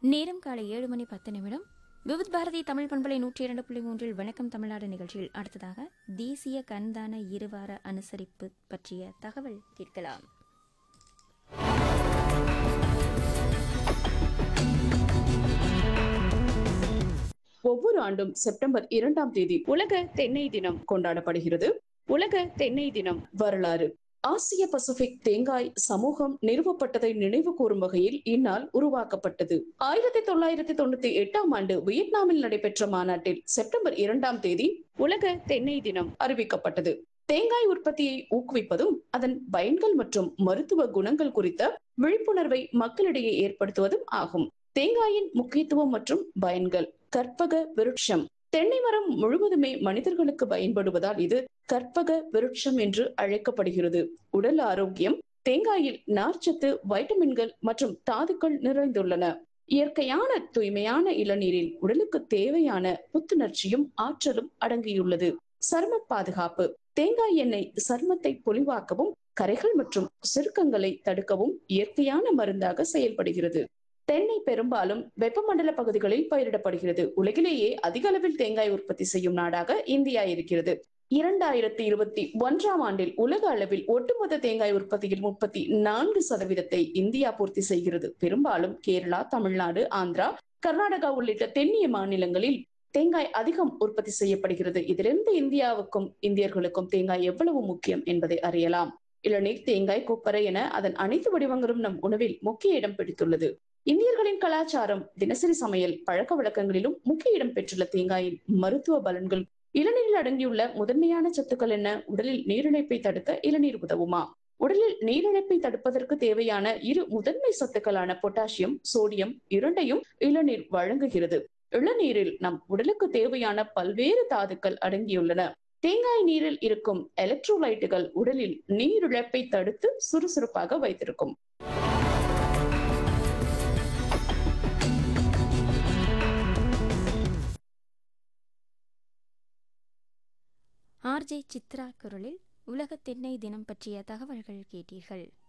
நேரம் காலை ஏழு மணி பத்து நிமிடம் விவித் பாரதி தமிழ் பண்பலை நூற்றி இரண்டு புள்ளி மூன்றில் வணக்கம் தமிழ்நாடு நிகழ்ச்சியில் அடுத்ததாக தேசிய கண்தான இருவார அனுசரிப்பு பற்றிய தகவல் கேட்கலாம் ஒவ்வொரு ஆண்டும் செப்டம்பர் இரண்டாம் தேதி உலக தென்னை தினம் கொண்டாடப்படுகிறது உலக தென்னை தினம் வரலாறு ஆசிய பசிபிக் தேங்காய் சமூகம் நிறுவப்பட்டதை நினைவு கூறும் வகையில் இந்நாள் உருவாக்கப்பட்டது ஆயிரத்தி தொள்ளாயிரத்தி தொண்ணூத்தி எட்டாம் ஆண்டு வியட்நாமில் நடைபெற்ற மாநாட்டில் செப்டம்பர் இரண்டாம் தேதி உலக தென்னை தினம் அறிவிக்கப்பட்டது தேங்காய் உற்பத்தியை ஊக்குவிப்பதும் அதன் பயன்கள் மற்றும் மருத்துவ குணங்கள் குறித்த விழிப்புணர்வை மக்களிடையே ஏற்படுத்துவதும் ஆகும் தேங்காயின் முக்கியத்துவம் மற்றும் பயன்கள் கற்பக விருட்சம் தென்னை மரம் முழுவதுமே மனிதர்களுக்கு பயன்படுவதால் இது கற்பக விருட்சம் என்று அழைக்கப்படுகிறது உடல் ஆரோக்கியம் தேங்காயில் நார்ச்சத்து வைட்டமின்கள் மற்றும் தாதுக்கள் நிறைந்துள்ளன இயற்கையான தூய்மையான இளநீரில் உடலுக்கு தேவையான புத்துணர்ச்சியும் ஆற்றலும் அடங்கியுள்ளது சரும பாதுகாப்பு தேங்காய் எண்ணெய் சருமத்தை பொலிவாக்கவும் கரைகள் மற்றும் சுருக்கங்களை தடுக்கவும் இயற்கையான மருந்தாக செயல்படுகிறது தென்னை பெரும்பாலும் வெப்பமண்டல பகுதிகளில் பயிரிடப்படுகிறது உலகிலேயே அதிக அளவில் தேங்காய் உற்பத்தி செய்யும் நாடாக இந்தியா இருக்கிறது இரண்டாயிரத்தி இருபத்தி ஒன்றாம் ஆண்டில் உலக அளவில் ஒட்டுமொத்த தேங்காய் உற்பத்தியில் முப்பத்தி நான்கு சதவீதத்தை இந்தியா பூர்த்தி செய்கிறது பெரும்பாலும் கேரளா தமிழ்நாடு ஆந்திரா கர்நாடகா உள்ளிட்ட தென்னிய மாநிலங்களில் தேங்காய் அதிகம் உற்பத்தி செய்யப்படுகிறது இதிலிருந்து இந்தியாவுக்கும் இந்தியர்களுக்கும் தேங்காய் எவ்வளவு முக்கியம் என்பதை அறியலாம் இளநீர் தேங்காய் கொப்பரை என அதன் அனைத்து வடிவங்களும் நம் உணவில் முக்கிய இடம் பிடித்துள்ளது இந்தியர்களின் கலாச்சாரம் தினசரி சமையல் பழக்க வழக்கங்களிலும் முக்கிய இடம் பெற்றுள்ள தேங்காயின் மருத்துவ பலன்கள் இளநீரில் அடங்கியுள்ள முதன்மையான சத்துக்கள் என்ன உடலில் நீரிழைப்பை தடுக்க இளநீர் உதவுமா உடலில் நீரிழைப்பை தடுப்பதற்கு தேவையான இரு முதன்மை சத்துக்களான பொட்டாசியம் சோடியம் இரண்டையும் இளநீர் வழங்குகிறது இளநீரில் நம் உடலுக்கு தேவையான பல்வேறு தாதுக்கள் அடங்கியுள்ளன தேங்காய் நீரில் இருக்கும் எலக்ட்ரோலைட்டுகள் உடலில் நீரிழப்பை தடுத்து சுறுசுறுப்பாக வைத்திருக்கும் ஆர்ஜே சித்ரா குரலில் உலக தென்னை தினம் பற்றிய தகவல்கள் கேட்டீர்கள்